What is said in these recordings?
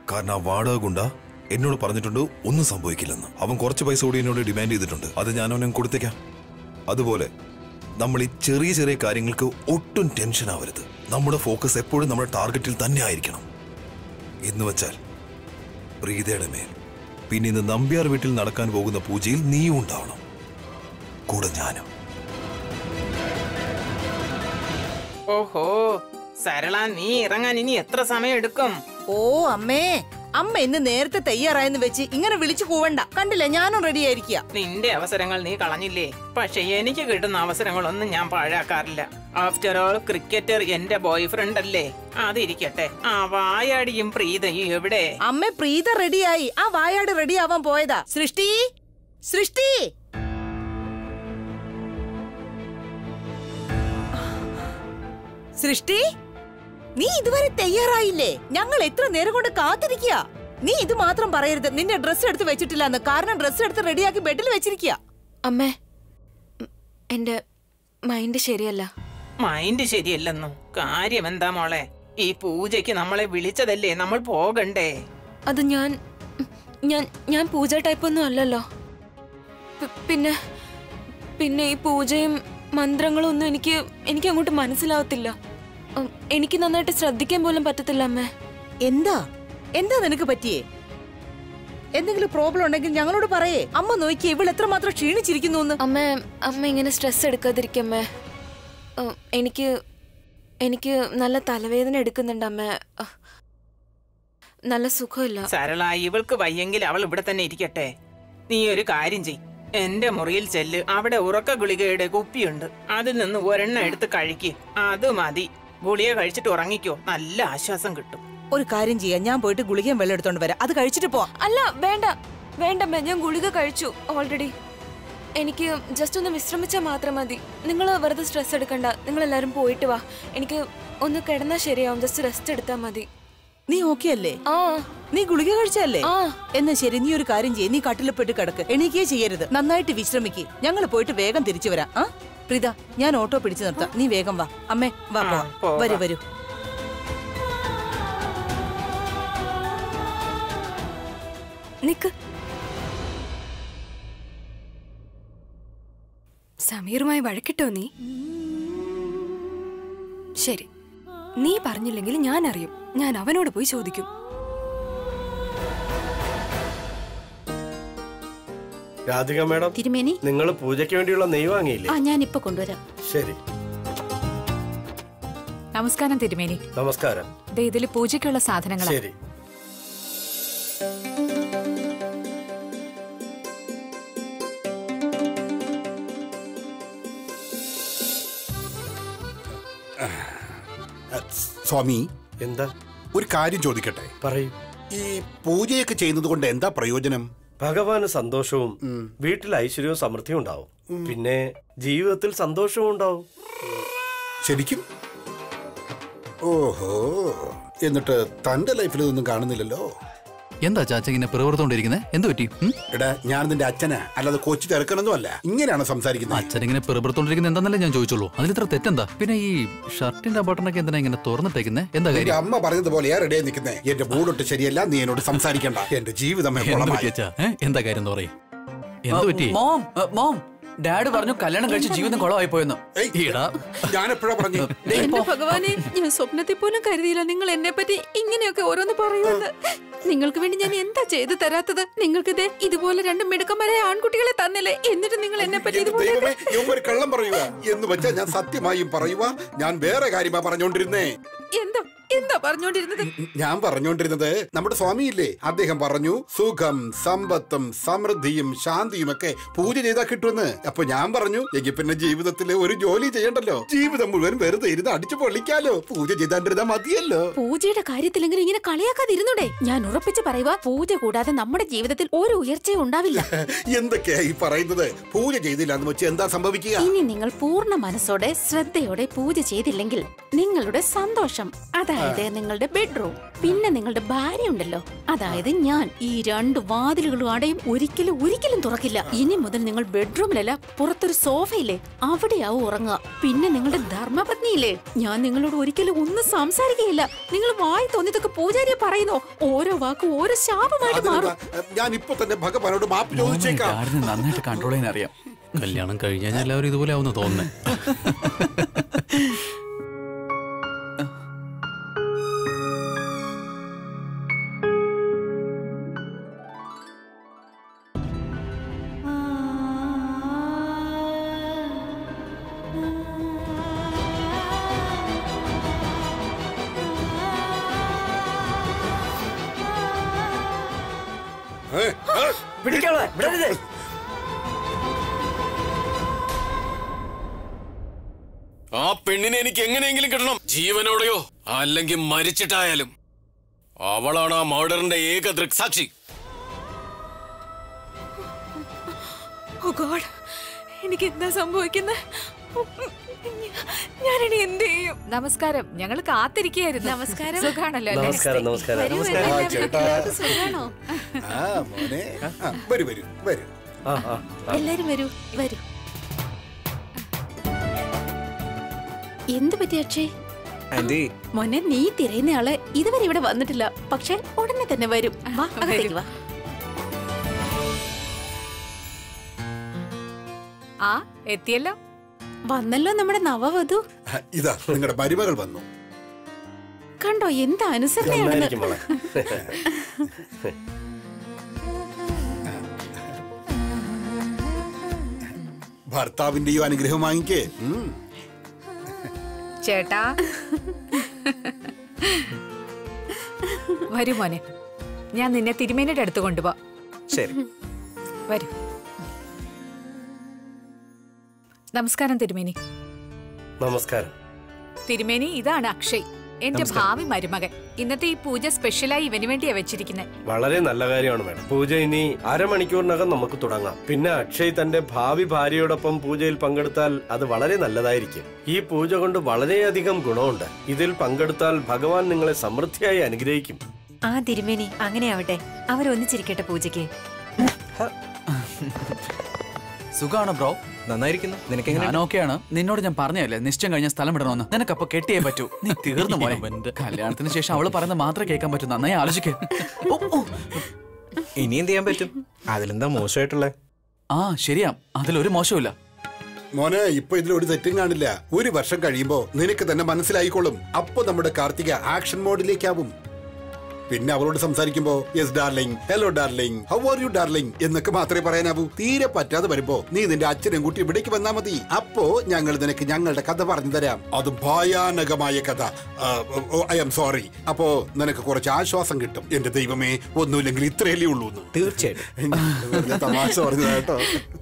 കാരണം ആ വാടക ഗുണ്ട എന്നോട് പറഞ്ഞിട്ടുണ്ട് ഒന്നും സംഭവിക്കില്ലെന്ന് അവൻ കുറച്ച് പൈസ കൂടി എന്നോട് ഡിമാൻഡ് ചെയ്തിട്ടുണ്ട് അത് ഞാൻ അവനെ കൊടുത്തേക്കാം അതുപോലെ നമ്മൾ ഈ ചെറിയ ചെറിയ കാര്യങ്ങൾക്ക് ഒട്ടും ടെൻഷൻ ആവരുത് നമ്മുടെ ഫോക്കസ് എപ്പോഴും നമ്മുടെ ടാർഗറ്റിൽ തന്നെ ആയിരിക്കണം എന്ന് വെച്ചാൽ പ്രീതയുടെ മേൽ പിന്നെ ഇന്ന് നമ്പ്യാർ വീട്ടിൽ നടക്കാൻ പോകുന്ന പൂജയിൽ നീയും ഉണ്ടാവണം കൂടെ ഞാനും ഓഹോ സരള നീ ഇറങ്ങാൻ ഇനി എത്ര സമയം എടുക്കും ഓ അമ്മേ അമ്മ ഇന്ന് നേരത്തെ തയ്യാറായെന്ന് വെച്ച് ഇങ്ങനെ വിളിച്ചു കൂവണ്ട കണ്ടില്ലേ ഞാനും റെഡി ആയിരിക്കുക നിന്റെ അവസരങ്ങൾ നീ കളഞ്ഞില്ലേ പക്ഷെ എനിക്ക് കിട്ടുന്ന അവസരങ്ങളൊന്നും ഞാൻ പാഴാക്കാറില്ല ആഫ്റ്റർ ഓൾ ക്രിക്കറ്റർ എന്റെ ബോയ് ഫ്രണ്ട് അല്ലേ അതിരിക്കട്ടെ ആ വായാടിയും പ്രീതയും എവിടെ അമ്മ പ്രീത റെഡിയായി ആ വായാട് റെഡി ആവാൻ പോയതാ സൃഷ്ടി സൃഷ്ടി സൃഷ്ടി നീ ഇതുവരെ തയ്യാറായില്ലേ ഞങ്ങൾ എത്ര നേരം കൊണ്ട് കാത്തിരിക്കുക നീ ഇത് മാത്രം പറയരുത് നിന്റെ ഡ്രസ്സ് എടുത്ത് വെച്ചിട്ടില്ലെന്ന് കാരണം ഡ്രസ്സ് എടുത്ത് റെഡിയാക്കി ബെഡിൽ വെച്ചിരിക്കുക അമ്മേ ഉം, എന്റെ മൈൻഡ് ശരിയല്ല മൈൻഡ് ശരിയല്ലെന്നു കാര്യം എന്താ മോളെ ഈ പൂജയ്ക്ക് നമ്മളെ വിളിച്ചതല്ലേ നമ്മൾ പോകണ്ടേ അത് ഞാൻ ഉം, ഞാൻ ഞാൻ പൂജ ടൈപ്പ് ഒന്നും അല്ലല്ലോ പി- പിന്നെ പിന്നെ ഈ പൂജയും മന്ത്രങ്ങളും ഒന്നും എനിക്ക് എനിക്ക് അങ്ങോട്ട് മനസ്സിലാവത്തില്ല ഉം, എനിക്ക് നന്നായിട്ട് ശ്രദ്ധിക്കാൻ പോലും പറ്റത്തില്ല അമ്മേ എന്താ എന്താ നിനക്ക് പറ്റിയേ എന്തെങ്കിലും പ്രോബ്ലം ഉണ്ടെങ്കിൽ ഞങ്ങളോട് പറയേ അമ്മ നോക്കിയേ ഇവൾ എത്രമാത്രം ക്ഷീണിച്ചിരിക്കുന്നു എന്ന് അമ്മ അമ്മ ഇങ്ങനെ സ്ട്രെസ് എടുക്കാതിരിക്കമ്മേ ഉം, എനിക്ക് എനിക്ക് നല്ല തലവേദന എടുക്കുന്നുണ്ട് അമ്മ ഉം, നല്ല സുഖമില്ല സരള ഇവൾക്ക് വയ്യെങ്കിൽ അവൾ ഇവിടെ തന്നെ ഇരിക്കട്ടെ നീ ഒരു കാര്യം ചെയ് എന്റെ മുറിയിൽ ചെല്ല് അവിടെ ഉറക്ക ഗുളികയുടെ കുപ്പിയുണ്ട് അതിൽ നിന്ന് ഒരെണ്ണം എടുത്ത് കഴിക്ക് അത് മതി ഗുളിക കഴിച്ചിട്ട് ഉറങ്ങിക്കോ നല്ല ആശ്വാസം കിട്ടും ഒരു കാര്യം ചെയ്യാം ഞാൻ പോയിട്ട് ഗുളികയും വെള്ളം എടുത്തോണ്ട് വരാം അത് കഴിച്ചിട്ട് പോവാം അല്ല വേണ്ട വേണ്ടമ്മേ ഞാൻ ഗുളിക കഴിച്ചു ഓൾറെഡി എനിക്ക് ജസ്റ്റ് ഒന്ന് വിശ്രമിച്ചാൽ മാത്രം മതി നിങ്ങൾ വെറുതെ സ്ട്രെസ് എടുക്കണ്ട നിങ്ങൾ എല്ലാവരും പോയിട്ട് വാ എനിക്ക് ഒന്ന് കിടന്നാൽ ശരിയാവും ജസ്റ്റ് റെസ്റ്റ് എടുത്താൽ മതി നീ ഓക്കെ അല്ലേ ആ നീ ഗുളിക കഴിച്ചല്ലേ ആ എന്നാ ശരി നീ ഒരു കാര്യം ചെയ്യ് നീ കട്ടിലപ്പെട്ട് കിടക്ക് എണീക്കേ ചെയ്യരുത് നന്നായിട്ട് വിശ്രമിക്ക് ഞങ്ങൾ പോയിട്ട് വേഗം തിരിച്ചു വരാം ആ പ്രീത ഞാൻ ഓട്ടോ പിടിച്ചു നിർത്താം നീ വേഗം വാ അമ്മേ വാ ആ, പോവാം. പോവാം. വരൂ വരൂ നിക്ക് സമീറുമായി വഴക്കിട്ടോ നീ ശരി നീ പറഞ്ഞില്ലെങ്കിൽ ഞാൻ അറിയും ഞാൻ അവനോട് പോയി ചോദിക്കും രാധിക മേഡം തിരുമേനി നിങ്ങൾ പൂജയ്ക്ക് വേണ്ടിയുള്ള നെയ്യ് വാങ്ങിയില്ലേ ആ ഞാൻ ഇപ്പൊ കൊണ്ടുവരാം ശരി നമസ്കാരം തിരുമേനി നമസ്കാരം ദേ ഇതില് പൂജയ്ക്കുള്ള സാധനങ്ങളാ ശരി സ്വാമി എന്താ ഒരു കാര്യം ചോദിക്കട്ടെ പറയൂ ഈ പൂജയൊക്കെ ചെയ്യുന്നത് കൊണ്ട് എന്താ പ്രയോജനം ഭഗവാന് സന്തോഷവും വീട്ടിൽ ഐശ്വര്യവും സമൃദ്ധിയും ഉണ്ടാവും പിന്നെ ജീവിതത്തിൽ സന്തോഷവും ഉണ്ടാവും ശരിക്കും ഓഹോ എന്നിട്ട് തന്റെ ലൈഫിൽ ഇതൊന്നും കാണുന്നില്ലല്ലോ എന്താ ചാച്ച ഇങ്ങനെ പിറവിറുത്തോണ്ടിരിക്കുന്നത് എന്ത് പറ്റി ഉം? എടാ ഞാൻ നിന്റെ അച്ഛനാ അല്ലാതെ കൊച്ചു ചെറുക്കണമെന്നും അല്ല ഇങ്ങനെയാണ് സംസാരിക്കുന്നത് അച്ഛൻ ഇങ്ങനെ പിറവിറുത്തോണ്ടിരിക്കുന്നത് എന്താന്നല്ലേ ഞാൻ ചോദിച്ചുള്ളൂ അതിൽ ഇത്ര തെറ്റെന്താ പിന്നെ ഈ ഷർട്ടിന്റെ ബട്ടണൊക്കെ എന്തിനാ ഇങ്ങനെ തുറന്നിട്ടേക്കുന്നത് എന്താ എന്റെ കാര്യം അമ്മ പറഞ്ഞതുപോലെയാ റെഡിയായി നിൽക്കുന്നേ എന്റെ മൂടൊട്ട് ശരിയല്ല നീ എന്നോട് സംസാരിക്കണ്ട എന്റെ ജീവിതമേ എന്ത് കുളമായി. പറ്റി അച്ഛാ ഏ? എന്താ കാര്യം എന്ന് പറയും എന്ത് പറ്റി മോം അ, മോം ഡാഡ് പറഞ്ഞു കല്യാണം കഴിച്ച് ജീവിതം കുളമായി പോയെന്ന് ഏയ്, ഈടാ ഞാൻ എപ്പോഴാ പറഞ്ഞു എന്റെ ഭഗവാനെ ഞാൻ സ്വപ്നത്തിൽ പോലും കരുതിയില്ല നിങ്ങൾ എന്നെ പറ്റി ഇങ്ങനെയൊക്കെ ഓരോന്ന് പറയുമെന്ന് നിങ്ങൾക്ക് വേണ്ടി ഞാൻ എന്താ ചെയ്തു തരാത്തത് നിങ്ങൾക്ക് ദേ ഇതുപോലെ രണ്ട് മിടുക്കന്മാരായ ആൺകുട്ടികളെ തന്നില്ലേ എന്നിട്ട് നിങ്ങൾ എന്നെ പറ്റി എന്റെ ഇതുപോലെ ദൈവമേ ഇവന്മാര് കള്ളം പറയുക എന്ന് വെച്ചാൽ ഞാൻ സത്യമായും പറയുക ഞാൻ വേറെ കാര്യമാ പറഞ്ഞോണ്ടിരുന്നേ എന്താ എന്താ പറഞ്ഞോണ്ടിരുന്നത് ഞാൻ പറഞ്ഞോണ്ടിരുന്നത് നമ്മുടെ സ്വാമിയില്ലേ അദ്ദേഹം പറഞ്ഞു സുഖം സമ്പത്തും സമൃദ്ധിയും ശാന്തിയും ഒക്കെ പൂജ ചെയ്താൽ കിട്ടുമെന്ന് അപ്പൊ ഞാൻ പറഞ്ഞു എങ്കിൽ പിന്നെ ജീവിതത്തിൽ ഒരു ജോലി ചെയ്യണ്ടല്ലോ ജീവിതം മുഴുവൻ വെറുതെ ഇരുന്ന് അടിച്ചു പൊളിക്കാലോ പൂജ ചെയ്താണ്ടിരുന്നാ മതിയല്ലോ പൂജയുടെ കാര്യത്തിലെങ്കിലും ഇങ്ങനെ കളിയാക്കാതിരുന്നൂടെ ഞാൻ ഉറപ്പിച്ച് പറയുക പൂജ കൂടാതെ നമ്മുടെ ജീവിതത്തിൽ ഒരു ഉയർച്ചയും ഉണ്ടാവില്ല എന്തൊക്കെയാ ഈ പറയുന്നത് പൂജ ചെയ്തില്ല എന്ന് വെച്ച് എന്താ സംഭവിക്കുക ഇനി നിങ്ങൾ പൂർണ്ണ മനസ്സോടെ ശ്രദ്ധയോടെ പൂജ ചെയ്തില്ലെങ്കിൽ നിങ്ങളുടെ സന്തോഷം അതായിരിക്കും അതായത് നിങ്ങളുടെ ബെഡ്റൂം പിന്നെ നിങ്ങളുടെ ഭാര്യ ഉണ്ടല്ലോ അതായത് ഞാൻ ഈ രണ്ട് വാതിലുകളും അടയും ഒരിക്കലും ഒരിക്കലും തുറക്കില്ല ഇനി മുതൽ നിങ്ങൾ ബെഡ്റൂമിലല്ല പുറത്തൊരു സോഫയില്ലേ അവിടെയാവും ഉറങ്ങുക പിന്നെ നിങ്ങളുടെ ധർമ്മപത്നിയില്ലേ ഞാൻ നിങ്ങളോട് ഒരിക്കലും ഒന്നും സംസാരിക്കുകയില്ല നിങ്ങൾ വായി തോന്നിയതൊക്കെ പൂജാരിയെ പറയുന്നോ ഓരോ വാക്കും ഓരോ ശാപമായിട്ട് മാറും അതിനെന്താ? ഞാൻ ഇപ്പൊ തന്നെ ഭഗവാനോട് മാപ്പ് ചോദിച്ചേക്കാം ഡാഡിന് നന്നായിട്ട് കൺട്രോൾ ചെയ്യാൻ അറിയാം കല്യാണം കഴിഞ്ഞ് കഴിഞ്ഞാൽ എല്ലാവരും ഇതുപോലെ ആവുന്ന തോന്നുന്നേ ഏ, ഏ, പിടിക്കാളെ വിടരുതേ ആ പെണ്ണിനെ എനിക്ക് എങ്ങനെയെങ്കിലും കിട്ടണം ജീവനോടെയോ അല്ലെങ്കിൽ മരിച്ചിട്ടായാലും അവളാണ് ആ മർഡറിന്റെ ഏക ദൃക്സാക്ഷി ഓ ഗോഡ് എനിക്ക് എന്താ സംഭവിക്കുന്നത് ഞാനിനി എന്ത് ചെയ്യും നമസ്കാരം ഞങ്ങൾ കാത്തിരിക്കുകയായിരുന്നു നമസ്കാരം. സുഖാണല്ലോ അല്ലേ? നമസ്കാരം നമസ്കാരം വരൂ, നമസ്കാരം വരൂ, ആ, ചേട്ടാ. എല്ലാവർക്കും സുഖാണോ ആ മോനെ ആ, വരൂ വരൂ വരൂ ആ ആ എല്ലാരും വരൂ വരൂ എന്ത് പറ്റി അക്ഷയ് ആന്റി മോനെ നീ തിരയുന്ന ആള് ഇതുവരെ ഇവിടെ വന്നിട്ടില്ല പക്ഷെ ഉടനെ തന്നെ വരും വാ അകത്തേക്ക് വാ ആ എത്തിയല്ലോ വന്നല്ലോ നമ്മുടെ നവവധു ആ, ഇതാ നിങ്ങളുടെ മരുമകൾ വന്നു കണ്ടോ എന്താ അനുസരണയാണെന്ന് നന്നായിരിക്കും മോളെ ഭർത്താവിന്റെയും അനുഗ്രഹം വാങ്ങിക്കേ ഉം. ചേട്ടാ വരൂ മോനെ ഞാൻ നിന്നെ തിരുമേനിയുടെ അടുത്ത് കൊണ്ടുപോ ശരി വരൂ നമസ്കാരം തിരുമേനി നമസ്കാരം തിരുമേനി ഇതാണ് അക്ഷയ് എന്റെ ഭാവി മരുമകൻ ഇന്നത്തെ ഈ പൂജ സ്പെഷ്യലായി ഇവന് വേണ്ടിയാ വെച്ചിരിക്കുന്നത് വളരെ നല്ല കാര്യമാണ് മേഡം പൂജ ഇനി അരമണിക്കൂറിനകം നമുക്ക് തുടങ്ങാം പിന്നെ അക്ഷയ് തന്റെ ഭാവി ഭാര്യയോടൊപ്പം പൂജയിൽ പങ്കെടുത്താൽ അത് വളരെ നല്ലതായിരിക്കും ഈ പൂജ കൊണ്ട് വളരെയധികം ഗുണമുണ്ട് ഇതിൽ പങ്കെടുത്താൽ ഭഗവാൻ നിങ്ങളെ സമൃദ്ധിയായി അനുഗ്രഹിക്കും ആ തിരുമേനി അങ്ങനെയാവട്ടെ അവരൊന്നിച്ചിരിക്കട്ടെ പൂജയ്ക്ക് സുഖാണോ ബ്രോ നന്നായിരിക്കുന്നു നിനക്ക് ഞാൻ ഓക്കെയാണ് നിന്നോട് ഞാൻ പറഞ്ഞല്ലേ നിശ്ചയം കഴിഞ്ഞ സ്ഥലം ഇടണമെന്ന് നിനക്കപ്പൊ കെട്ടിയേ പറ്റൂ നീ തീർന്നു പോയെ കല്യാണത്തിന് ശേഷം അവള് പറയുന്നത് മാത്രമേ കേൾക്കാൻ പറ്റൂ നന്നായി ആലോചിക്കേ ഇനി എന്ത് ചെയ്യാൻ പറ്റും അതിലെന്താ മോശമായിട്ടുള്ളേ ആ ശരിയാ അതിലൊരു മോശമില്ല മോനെ ഇപ്പൊ ഇതിൽ ഒരു തെറ്റും കാണില്ല ഒരു വർഷം കഴിയുമ്പോ നിനക്ക് തന്നെ മനസ്സിലായിക്കോളും അപ്പൊ നമ്മുടെ കാർത്തിക ആക്ഷൻ മോഡിലേക്കാവും പിന്നെ അവളോട് സംസാരിക്കുമ്പോ yes darling hello darling how are you darling എന്നൊക്കെ മാത്രമേ പറയാനാവൂ തീരെ പറ്റാതെ വരുമ്പോ നീ നിന്റെ അച്ഛനും കുട്ടി ഇവിടേക്ക് വന്നാ മതി അപ്പോ ഞങ്ങൾ നിനക്ക് ഞങ്ങളുടെ കഥ പറഞ്ഞു തരാം അത് ഭയാനകമായ കഥ ഐ എം സോറി അപ്പോ നിനക്ക് കുറച്ച് ആശ്വാസം കിട്ടും എന്റെ ദൈവമേ ഒന്നുമില്ലെങ്കിൽ ഇത്രയല്ലേ ഉള്ളൂ എന്ന് തീർച്ചയായിട്ടും വെറുതെ തമാശ പറഞ്ഞതാ കേട്ടോ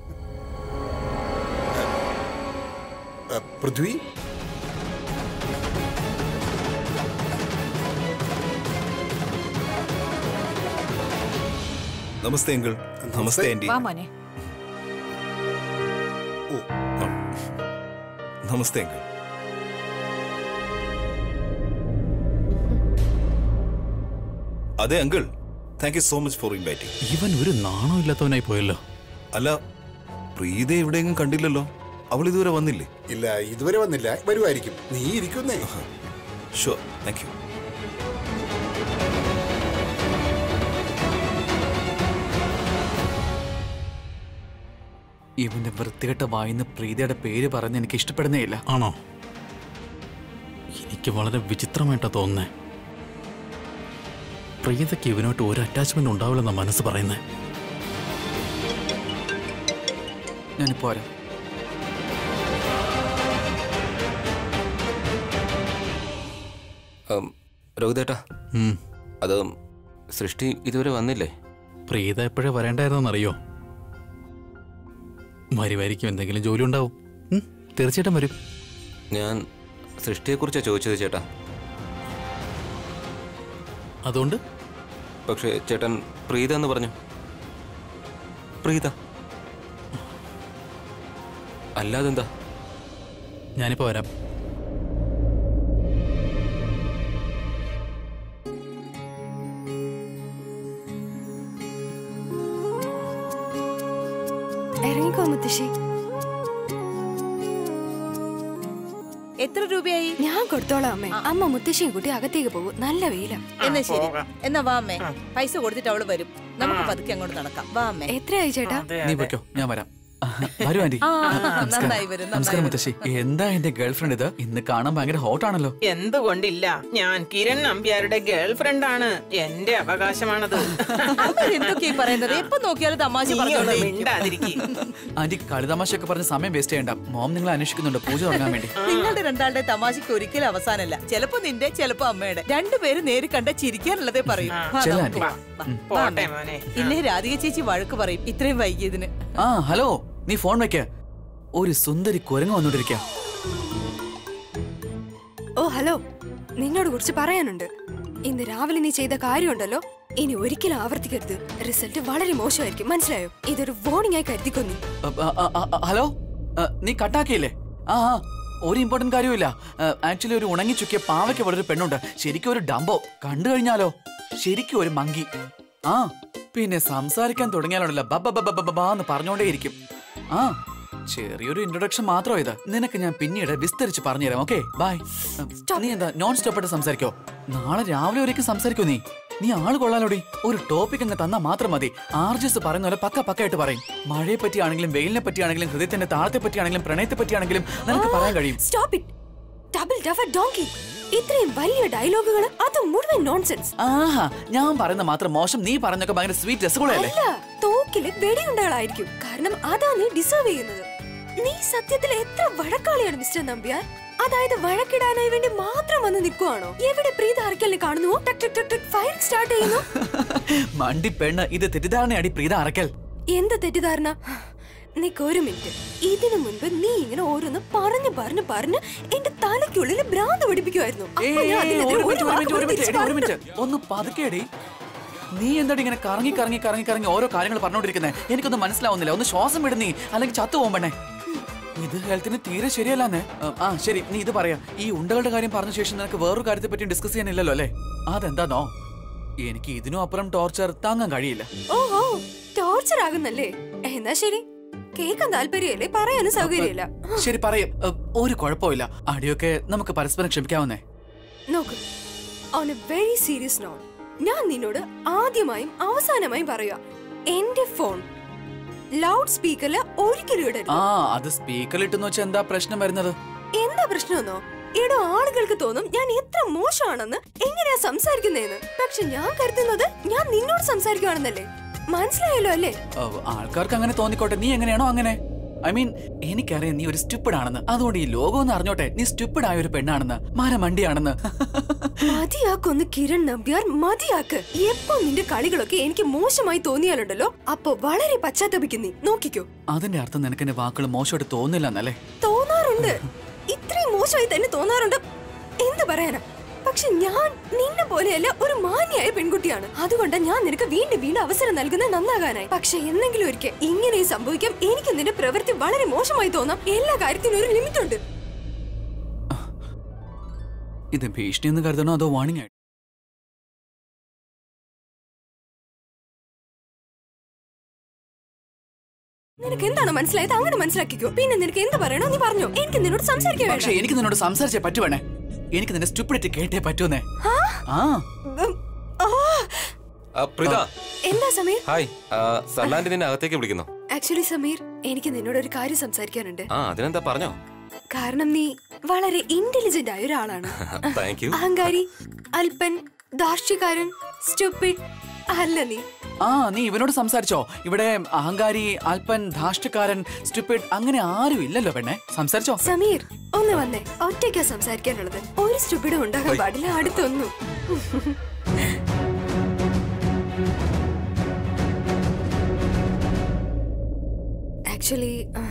ആ, പൃഥ്വി നമസ്തേ അങ്കിൾ നമസ്തേ ആന്റി വാ മോനെ നമസ്തേ അങ്കിൾ അതെ uncle thank you so much for inviting ഇവൻ ഒരു നാണോ ഇല്ലാത്തവനായി പോയല്ലോ അല്ല പ്രീത എവിടെയെങ്കിലും കണ്ടില്ലല്ലോ അവൾ ഇതുവരെ വന്നില്ലേ ഇല്ല ഇതുവരെ വന്നില്ല വരുമായിരിക്കും നീ ഇരിക്കുന്നേ ഷുവർ താങ്ക് യു ഇവന്റെ വൃത്തികെട്ട വായിന്ന് പ്രീതിയുടെ പേര് പറഞ്ഞ് എനിക്ക് ഇഷ്ടപ്പെടുന്നേ ഇല്ല ആണോ എനിക്ക് വളരെ വിചിത്രമായിട്ടാ തോന്നുന്നേ പ്രീതയ്ക്ക് ഇവനോട്ട് ഒരു അറ്റാച്ച്മെന്റ് ഉണ്ടാവില്ലെന്ന മനസ്സ് പറയുന്നേ ഞാനിപ്പോ വരാം രോഹിതേട്ടാ ഉം. അത് സൃഷ്ടി ഇതുവരെ വന്നില്ലേ പ്രീത എപ്പോഴേ വരേണ്ടായിരുന്നറിയോ വരുമായിരിക്കും എന്തെങ്കിലും ജോലി ഉണ്ടാവും ഉം, തീർച്ചയായിട്ടും വരും ഞാൻ സൃഷ്ടിയെക്കുറിച്ചാണ് ചോദിച്ചത് ചേട്ടാ അതുകൊണ്ട് പക്ഷേ ചേട്ടൻ പ്രീത എന്ന് പറഞ്ഞു പ്രീത അല്ലാതെന്താ ഞാനിപ്പോ വരാം ഇറങ്ങിക്കോ മുത്തശ്ശി എത്ര രൂപയായി ഞാൻ കൊടുത്തോളാം അമ്മേ അമ്മ മുത്തശ്ശിയും കൂട്ടി അകത്തേക്ക് പോകും നല്ല വെയില എന്നാ ശരി എന്നാ വാ അമ്മേ പൈസ കൊടുത്തിട്ട് അവള് വരും നമുക്ക് പതുക്കെ അങ്ങോട്ട് നടക്കാം വാ അമ്മേ എത്രയായി ചേട്ടാ നീ പൊയ്ക്കോ ഞാൻ വരാം വരൂ ആന്റി ആ, ആ, നമസ്കാരം. നന്നായി വരും, നന്നായി നമസ്കാരം മുത്തശ്ശി എന്താ എന്റെ ഗേൾഫ്രണ്ട് ഇത് ഇന്ന് കാണാൻ ഭയങ്കര ഹോട്ട് ആണല്ലോ എന്തുകൊണ്ടില്ല ഞാൻ കിരൺ നമ്പ്യാരുടെ ഗേൾ ഫ്രണ്ട് ആണ് എന്റെ അവകാശമാണത് അമ്മ എന്തൊക്കെയാ ഈ പറയുന്നത് എപ്പോ നോക്കിയാലും തമാശ നീ ഒന്ന് പറഞ്ഞോണ്ടേ മിണ്ടാതിരിക്ക്. ആന്റി കളിതമാശയൊക്കെ പറഞ്ഞ് സമയം വേസ്റ്റ് ചെയ്യണ്ട മോം നിങ്ങളെ അന്വേഷിക്കുന്നുണ്ട് പൂജ തുടങ്ങാൻ വേണ്ടി നിങ്ങളുടെ രണ്ടാളുടെ തമാശക്ക് ഒരിക്കലും അവസാനമല്ല ചിലപ്പോ നിന്റെ ചിലപ്പോ അമ്മയുടെ രണ്ടുപേരും നേരി കണ്ട ചിരിക്കാനുള്ളതേ പറയും വാ, ചെല്ല് നമുക്ക് ആന്റി. വാ, വാ. ഉം. വാ, അമ്മേ. ഇല്ലേ രാധിക ചേച്ചി വഴക്ക് പറയും ഇത്രയും വൈകിയതിന് ആ ഹലോ നീ ഫോൺ വെക്ക ഒരു സുന്ദരി കുരങ്ങ് വന്നോണ്ടിരിക്ക ഓ ഹലോ നിന്നോട് കുറിച്ച് പറയാനുണ്ട് ഇന്ന് രാവിലെ നീ ചെയ്ത കാര്യമുണ്ടല്ലോ ഇനി ഒരിക്കലും ആവർത്തിക്കരുത് റിസൾട്ട് വളരെ മോശമായിരിക്കും മനസ്സിലായോ ഇതൊരു വാർണിംഗ് ആയി കരുതിക്കോ നീ ഹലോ ആ, നീ കട്ടാക്കിയില്ലേ ആ ആ ഒരു ഇമ്പോർട്ടന്റ് കാര്യമില്ല ആക്ച്വലി ഒരു ഉണങ്ങി ചുക്കിയ പാവയ്ക്ക് പോലെ ഒരു പെണ്ണുണ്ട് ശരിക്കും ഒരു ഡംബോ കണ്ടു കഴിഞ്ഞാലോ ശരിക്കും ഒരു മങ്കി ആ പിന്നെ സംസാരിക്കാൻ തുടങ്ങിയാലുണ്ടല്ലോ ബബ ബബ ബബ ബബ എന്ന് പറഞ്ഞോണ്ടേയിരിക്കും ആ ചെറിയൊരു ഇൻട്രൊഡക്ഷൻ മാത്രം ഇത് നിനക്ക് ഞാൻ പിന്നീട് വിസ്തരിച്ച് പറഞ്ഞുതരാം ഓക്കെ ബൈ നീ എന്താ നോൺ സ്റ്റോപ്പ് ആയിട്ട് സംസാരിക്കോ നാളെ രാവിലെ ഒരിക്കലും സംസാരിക്കോ നീ നീ ആള് കൊള്ളാലോടി ഒരു ടോപ്പിക് അങ്ങ് തന്നാ മാത്രം മതി ആർജസ് പറയുന്ന പോലെ പക്ക പക്കായിട്ട് പറയും മഴയെ പറ്റിയാണെങ്കിലും വെയിലിനെ പറ്റിയാണെങ്കിലും ഹൃദയത്തിന്റെ താളത്തെ പറ്റിയാണെങ്കിലും പ്രണയത്തെ പറ്റിയാണെങ്കിലും നിനക്ക് പറയാൻ കഴിയും stop it double duffer donkey ഇത്രയും വലിയ ഡയലോഗുകൾ അത് മുഴുവൻ നോൺസെൻസ് ആഹാ ഞാൻ പറയുന്ന മാത്രം മോശം നീ പറഞ്ഞൊക്കെ ഭയങ്കര സ്വീറ്റ് രസഗുളയല്ലേ അല്ല തോക്കില് വെടിയുണ്ടകളായിരിക്കും കാരണം അതാ നീ ഡിസേർവ് ചെയ്യുന്നത് നീ സത്യത്തിൽ എത്ര വഴക്കാളിയാണ് മിസ്റ്റർ നമ്പ്യാർ അതായത് വഴക്കിടാനായി വേണ്ടി മാത്രം വന്ന് നിൽക്കുവാണോ എവിടെ പ്രീത അറക്കലിനെ കാണുന്നു ടക് ടക് ടക് ടക് ഫയർ സ്റ്റാർട്ട് ചെയ്യുന്നു മണ്ടി പെണ്ണ് ഇത് തെറ്റിദ്ധാരണയടി പ്രീത അറക്കൽ എന്ത് തെറ്റിദ്ധാരണ നിക്ക് ഒരു മിനിറ്റ് ഇതിനു മുൻപ് നീ ഇങ്ങനെ ഓരോന്ന് പറഞ്ഞു പറഞ്ഞു പറഞ്ഞ് എന്റെ തലയ്ക്കുള്ളിൽ ഭ്രാന്ത് പിടിപ്പിക്കുമായിരുന്നു അപ്പൊ ഏയ്, ഞാൻ അതിനെതിരെ ഒരു ഒരു മിനിറ്റ്, ഒരു വാക്ക് മിനിറ്റ്, ഒരു പോലും മിനിറ്റ്, തിരിച്ച് എടി, ഒരു മിനിറ്റ്. പറഞ്ഞിട്ടില്ല. ഒന്ന് പതുക്കേടി നീ എന്താടി ഇങ്ങനെ കറങ്ങി കറങ്ങി കറങ്ങി കറങ്ങി ഓരോ കാര്യങ്ങൾ പറഞ്ഞോണ്ടിരിക്കുന്നത് എനിക്കൊന്നും മനസ്സിലാവുന്നില്ല ഒന്ന് ശ്വാസം വിടുന്നീ അല്ലെങ്കിൽ ചത്തു പോകണേ ഇത് ഹെൽത്തിന് തീരെ ശരിയല്ലാന്നേ ആ, ആ ശരി നീ ഇത് പറയാം ഈ ഉണ്ടകളുടെ കാര്യം പറഞ്ഞ ശേഷം നിനക്ക് വേറൊരു കാര്യത്തെ പറ്റി ഡിസ്കസ് ചെയ്യാനില്ലല്ലോ അല്ലേ അതെന്താന്നോ എനിക്ക് ഇതിനും അപ്പുറം ടോർച്ചർ താങ്ങാൻ കഴിയില്ല ഓഹോ ടോർച്ചർ ആകുന്നല്ലേ എന്നാ ശരി കേൾക്കാൻ താല്പര്യമില്ലേ പറയാനും സൗകര്യമില്ല ശരി പറയും ഏ, ഒരു കുഴപ്പമില്ല അടിയൊക്കെ നമുക്ക് പരസ്പരം ക്ഷമിക്കാവുന്നേ നോക്ക് on a very serious note ഞാൻ നിന്നോട് ആദ്യമായും അവസാനമായും പറയുക എന്റെ ഫോൺ ലൗഡ് സ്പീക്കറിൽ ഒരിക്കലും ഇടരുത് ആ അത് സ്പീക്കറിൽ ഇട്ടെന്ന് വെച്ചാൽ എന്താ പ്രശ്നം വരുന്നത് എന്താ പ്രശ്നമെന്നോ ഈടോ ആളുകൾക്ക് തോന്നും ഞാൻ എത്ര മോശമാണെന്ന് എങ്ങനെയാ സംസാരിക്കുന്നതെന്ന് പക്ഷെ ഞാൻ കരുതുന്നത് ഞാൻ നിന്നോട് സംസാരിക്കുവാണെന്നല്ലേ മനസ്സിലായല്ലോ അല്ലേ ഓ, ആൾക്കാർക്ക് അങ്ങനെ തോന്നിക്കോട്ടെ നീ എങ്ങനെയാണോ അങ്ങനെ ഐ മീൻ എനിക്കറിയാം നീ ഒരു സ്റ്റുപ്പിഡ് ആണെന്ന് അതുകൊണ്ട് ഈ ലോകം ഒന്ന് അറിഞ്ഞോട്ടെ നീ സ്റ്റുപ്പിഡ് ആയ ഒരു പെണ്ണാണെന്ന് മരമണ്ടിയാണെന്ന് മതിയാക്കൊന്ന് കിരൺ നമ്പ്യാർ മതിയാക്ക് എപ്പോ നിന്റെ കളികളൊക്കെ എനിക്ക് മോശമായി തോന്നിയാലുണ്ടല്ലോ അപ്പൊ വളരെ പശ്ചാത്തപിക്കും നീ നോക്കിക്കോ അതിന്റെ അർത്ഥം നിനക്ക് എന്റെ വാക്കുകൾ മോശമായിട്ട് തോന്നില്ല എന്നല്ലേ തോന്നാറുണ്ട് ഇത്രയും മോശമായി തന്നെ തോന്നാറുണ്ട് എന്ത് പറയാനാ പക്ഷെ ഞാൻ നിന്നെ പോലെയല്ല ഒരു മാന്യായ പെൺകുട്ടിയാണ് അതുകൊണ്ട് ഞാൻ നിനക്ക് വീണ്ടും വീണ്ടും അവസരം നൽകുന്നത് നന്നാകാനായി പക്ഷെ എന്തെങ്കിലും ഒരിക്കൽ ഇങ്ങനെ സംഭവിക്കാം എനിക്ക് നിന്റെ പ്രവൃത്തി വളരെ മോശമായി തോന്നാം എല്ലാ കാര്യത്തിനും ഒരു ലിമിറ്റ് ഉണ്ട് ഇത് ഭീഷണി എന്ന് കരുതണോ അതോ വാണിംഗ് ആയിട്ട് നിനക്ക് എന്താണ് മനസ്സിലായത് അങ്ങനെ മനസ്സിലാക്കിക്കോ പിന്നെ നിനക്ക് എന്ത് പറയണോ നീ പറഞ്ഞോ എനിക്ക് നിന്നോട് സംസാരിക്കാൻ പക്ഷെ വേണ്ട എനിക്ക് നിന്നോട് സംസാരിച്ചേ പറ്റുവേണേ എനിക്ക് നിന്റെ സ്റ്റുപ്പിഡിറ്റി കേട്ടേ പറ്റുമെന്നേ ആ ആ, പ്രീത എന്താ സമീർ ഹായ് ആ, സർലാൻഡ് നിന്നെ അകത്തേക്ക് വിളിക്കുന്നു ആക്ച്വലി സമീർ എനിക്ക് നിന്നോട് ഒരു കാര്യം സംസാരിക്കാനുണ്ട് ആ അതിനെന്താ പറഞ്ഞോ കാരണം നീ വളരെ ഇന്റലിജന്റ് ആയ ഒരാളാണ് താങ്ക് യു അഹങ്കാരി അല്പൻ ദാർഷ്ട്യക്കാരൻ സ്റ്റുപ്പിഡ് അല്ല നീ ആ നീ ഇവനോട് സംസാരിച്ചോ ഇവിടെ അഹങ്കാരി അല്പൻ ധാഷ്ട്യക്കാരൻ സ്റ്റുപ്പിഡ് അങ്ങനെ ആരും ഇല്ലല്ലോ പെണ്ണെ സംസാരിച്ചോ സമീർ ഒന്ന് വന്നേ ഒറ്റയ്ക്കാ സംസാരിക്കാനുള്ളത് ഒരു സ്റ്റുപ്പിഡും ഉണ്ടാകാൻ ഹൈ. പാടില്ല അടുത്തൊന്നും ആക്ച്വലി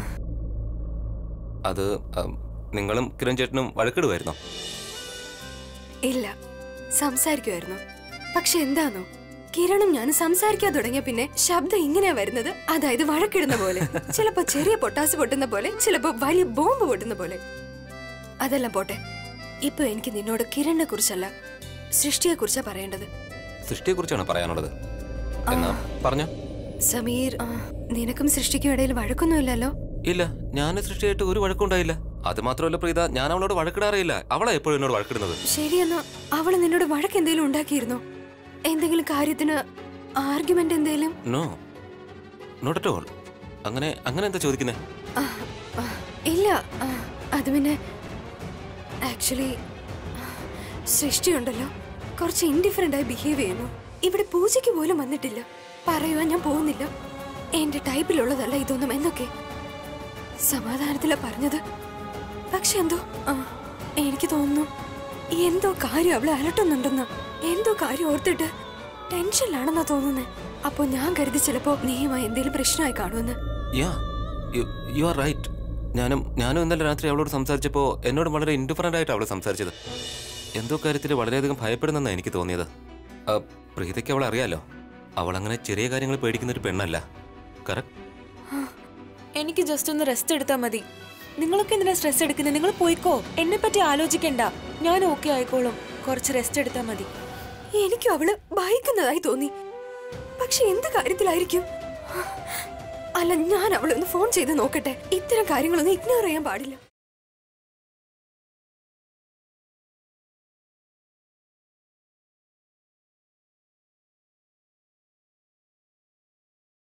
അത് ആ, നിങ്ങളും കിരൺ ചേട്ടനും വഴക്കിടുമായിരുന്നോ ഇല്ല സംസാരിക്കുമായിരുന്നു പക്ഷെ എന്താന്നോ കിരണും ഞാനും സംസാരിക്കാൻ തുടങ്ങിയ പിന്നെ ശബ്ദം ഇങ്ങനെയാ വരുന്നത് അതായത് വഴക്കിടുന്ന പോലെ ചിലപ്പോ ചെറിയ പൊട്ടാസ് പൊട്ടുന്ന പോലെ ചിലപ്പോ വലിയ ബോംബ് പൊട്ടുന്ന പോലെ അതെല്ലാം പോട്ടെ ഇപ്പൊ എനിക്ക് നിന്നോട് കിരണിനെ കുറിച്ചല്ല സൃഷ്ടിയെ കുറിച്ചാ പറയേണ്ടത് സൃഷ്ടിയെ കുറിച്ചാണ് പറയാനുള്ളത് എന്നാ പറഞ്ഞോ സമീർ ആ, നിനക്കും സൃഷ്ടിക്കും ഇടയിൽ വഴക്കൊന്നുമില്ലല്ലോ ഇല്ല ഞാൻ സൃഷ്ടിയായിട്ട് ഒരു വഴക്കുണ്ടായില്ല അത് മാത്രമല്ല പ്രീത ഞാൻ അവളോട് വഴക്കിടാറില്ല അവളെ എപ്പോഴും എന്നോട് വഴക്കിടുന്നത് ശരിയെന്നാ അവള് നിന്നോട് വഴക്ക് എന്തെങ്കിലും ഉണ്ടാക്കിയിരുന്നോ എന്തെങ്കിലും കാര്യത്തിന് ആർഗ്യുമെന്റ് എന്തേലും നോ നോട്ട് അറ്റ് ഓൾ അങ്ങനെ അങ്ങനെ എന്താ ചോദിക്കുന്നേ ആ, ആ, ഇല്ല ആ, അത് പിന്നെ ആക്ച്വലി സൃഷ്ടിയുണ്ടല്ലോ കുറച്ച് ഇൻഡിഫറൻ്റ് ആയി ബിഹേവ് ചെയ്യുന്നു ഇവിടെ പൂജയ്ക്ക് പോലും വന്നിട്ടില്ല പറയുവാൻ ഞാൻ പോകുന്നില്ല എന്റെ ടൈപ്പിലുള്ളതല്ല ഇതൊന്നും എന്നൊക്കെ സമാധാനത്തിലാ പറഞ്ഞത് പക്ഷെ എന്തോ ആ, എനിക്ക് തോന്നുന്നു എന്തോ കാര്യം അവളെ അലട്ടുന്നുണ്ടെന്ന് എന്തോ കാര്യം ഓർത്തിട്ട് ടെൻഷനിലാണെന്നാ തോന്നുന്നേ അപ്പൊ ഞാൻ കരുതി ചിലപ്പോ നീയുമായി എന്തെങ്കിലും പ്രശ്നമായി കാണുമെന്ന് യാ യു ആർ റൈറ്റ് ഞാനും ഞാനും ഇന്നലെ രാത്രി അവളോട് സംസാരിച്ചപ്പോൾ എന്നോട് വളരെ ഇൻഡിഫറൻ്റ് ആയിട്ട് അവൾ സംസാരിച്ചത് എന്തോ കാര്യത്തിൽ വളരെയധികം ഭയപ്പെടുന്നെന്നാണ് എനിക്ക് തോന്നിയത് ആ, പ്രീതയ്ക്ക് അവൾ അറിയാലോ അവൾ അങ്ങനെ ചെറിയ കാര്യങ്ങൾ പേടിക്കുന്ന ഒരു പെണ്ണല്ല കറക്റ്റ് എനിക്ക് ജസ്റ്റ് ഒന്ന് റെസ്റ്റ് എടുത്താൽ മതി നിങ്ങളൊക്കെ എന്തിനാ സ്ട്രെസ് എടുക്കുന്നത് നിങ്ങൾ പോയിക്കോ എന്നെ പറ്റി ആലോചിക്കണ്ട ഞാൻ ഓക്കെ ആയിക്കോളും കുറച്ച് റെസ്റ്റ് എടുത്താൽ മതി എനിക്കും അവള് ഭയക്കുന്നതായി തോന്നി പക്ഷെ എന്ത് കാര്യത്തിലായിരിക്കും അല്ല ഞാൻ അവളെ ഒന്ന് ഫോൺ ചെയ്ത് നോക്കട്ടെ ഇത്തരം കാര്യങ്ങളൊന്നും ഇഗ്നോർ ചെയ്യാൻ പാടില്ല